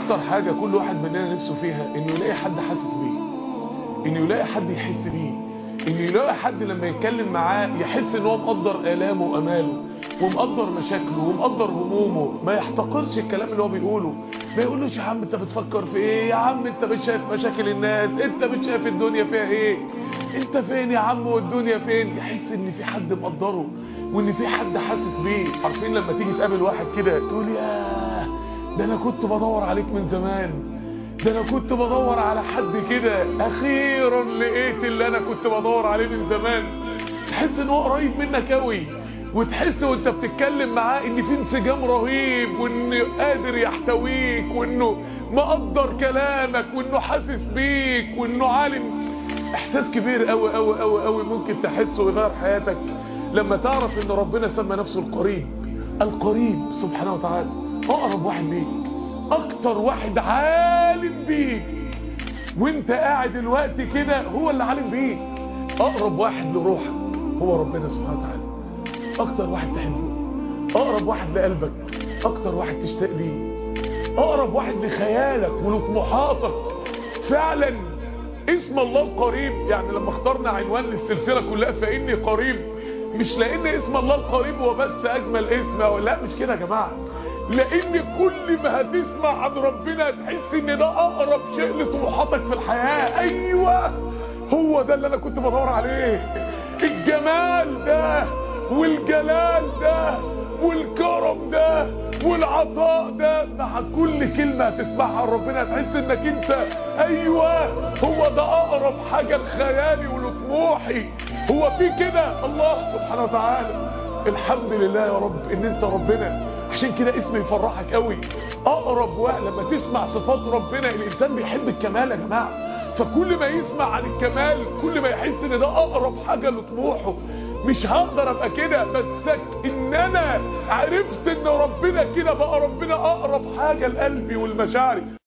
اكتر حاجة كل واحد مننا نفسه فيها انه يلاقي حد حاسس بيه انه يلاقي حد يحس بيه انه يلاقي حد لما يتكلم معاه يحس ان هو مقدر الامه واماله ومقدر مشاكله ومقدر همومه ما يحتقرش الكلام اللي هو بيقوله ما يقولوش يا عم انت بتفكر في ايه يا عم انت مش شايف مشاكل الناس انت مش شايف الدنيا فيها ايه انت فين يا عم والدنيا فين يحس ان في حد مقدره وان في حد حاسس بيه عارفين لما تيجي تقابل واحد كده تقول ياه ده انا كنت بدور عليك من زمان ده انا كنت بدور على حد كده اخيرا لقيت اللي انا كنت بدور عليه من زمان تحس ان هو قريب منك قوي وتحس وانت بتتكلم معاه ان في انسجام رهيب وانه قادر يحتويك وانه مقدر كلامك وانه حاسس بيك وانه عالم احساس كبير قوي قوي قوي قوي ممكن تحسه ويغير حياتك لما تعرف ان ربنا سمى نفسه القريب القريب سبحانه وتعالى اقرب واحد ليك اكتر واحد عالم بيك وانت قاعد الوقت كده هو اللي عالم بيك اقرب واحد لروحك هو ربنا سبحانه وتعالى اكتر واحد تحبه اقرب واحد لقلبك اكتر واحد تشتاق ليه اقرب واحد لخيالك ولطموحاتك فعلا اسم الله القريب يعني لما اخترنا عنوان للسلسلة كلها فاني قريب مش لان اسم الله القريب هو بس اجمل اسم أو لا مش كده يا جماعه لان كل ما هتسمع عن ربنا هتحس ان ده اقرب شيء لطموحاتك في الحياه ايوه هو ده اللي انا كنت بدور عليه الجمال ده والجلال ده والكرم ده والعطاء ده مع كل كلمة هتسمعها عن ربنا هتحس انك انت ايوه هو ده اقرب حاجة لخيالي ولطموحي هو في كده الله سبحانه وتعالى الحمد لله يا رب ان انت ربنا عشان كده اسم يفرحك قوي اقرب وقت لما تسمع صفات ربنا الانسان بيحب الكمال يا جماعه فكل ما يسمع عن الكمال كل ما يحس ان ده اقرب حاجه لطموحه مش هقدر ابقى كده بس ان انا عرفت ان ربنا كده بقى ربنا اقرب حاجه لقلبي والمشاعري